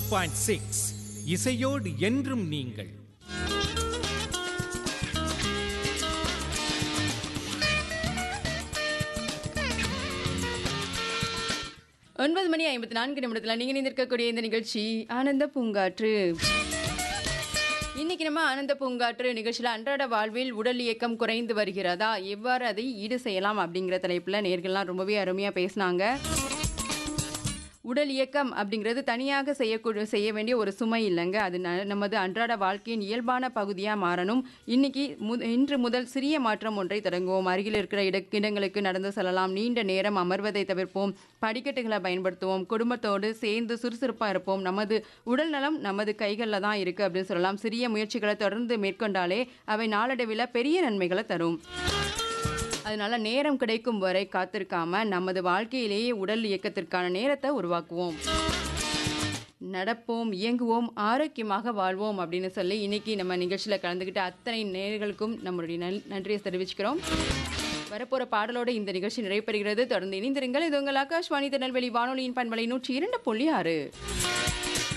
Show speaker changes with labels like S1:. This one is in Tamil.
S1: பாயிண்ட் சிக்ஸ் இசையோடு என்றும் நீங்கள்
S2: ஒன்பது மணி ஐம்பத்தி நான்கு நிமிடத்தில் நீங்கள் நிற்கக்கூடிய இந்த நிகழ்ச்சி ஆனந்த பூங்காற்று இன்னைக்கு நம்ம ஆனந்த பூங்காற்று நிகழ்ச்சியில் அன்றாட வாழ்வில் உடல் இயக்கம் குறைந்து வருகிறதா எவ்வாறு அதை ஈடு செய்யலாம் அப்படிங்கிற தலைப்பில் நேர்கள்லாம் ரொம்பவே அருமையாக பேசினாங்க உடல் இயக்கம் அப்படிங்கிறது தனியாக செய்யக்கூடிய செய்ய வேண்டிய ஒரு சுமை இல்லைங்க அது ந- நமது அன்றாட வாழ்க்கையின் இயல்பான பகுதியாக மாறணும் இன்னைக்கு மு இன்று முதல் சிறிய மாற்றம் ஒன்றை தொடங்குவோம் அருகில் இருக்கிற இட இடங்களுக்கு நடந்து செல்லலாம் நீண்ட நேரம் அமர்வதை தவிர்ப்போம் படிக்கட்டுகளை பயன்படுத்துவோம் குடும்பத்தோடு சேர்ந்து சுறுசுறுப்பாக இருப்போம் நமது உடல் நலம் நமது கைகளில் தான் இருக்குது அப்படின்னு சொல்லலாம் சிறிய முயற்சிகளை தொடர்ந்து மேற்கொண்டாலே அவை நாளடைவில் பெரிய நன்மைகளை தரும் அதனால நேரம் கிடைக்கும் வரை காத்திருக்காம நமது வாழ்க்கையிலேயே உடல் இயக்கத்திற்கான நேரத்தை உருவாக்குவோம் நடப்போம் இயங்குவோம் ஆரோக்கியமாக வாழ்வோம் அப்படின்னு சொல்லி இன்னைக்கு நம்ம நிகழ்ச்சியில் கலந்துக்கிட்ட அத்தனை நேர்களுக்கும் நம்மளுடைய நல் நன்றியை தெரிவிச்சுக்கிறோம் வரப்போற பாடலோட இந்த நிகழ்ச்சி நிறைவு பெறுகிறது தொடர்ந்து இணைந்திருங்கள் இது உங்கள் ஆகாஷ்வாணி திருநெல்வேலி வானொலியின் பண்பலை நூற்றி இரண்டு புள்ளி ஆறு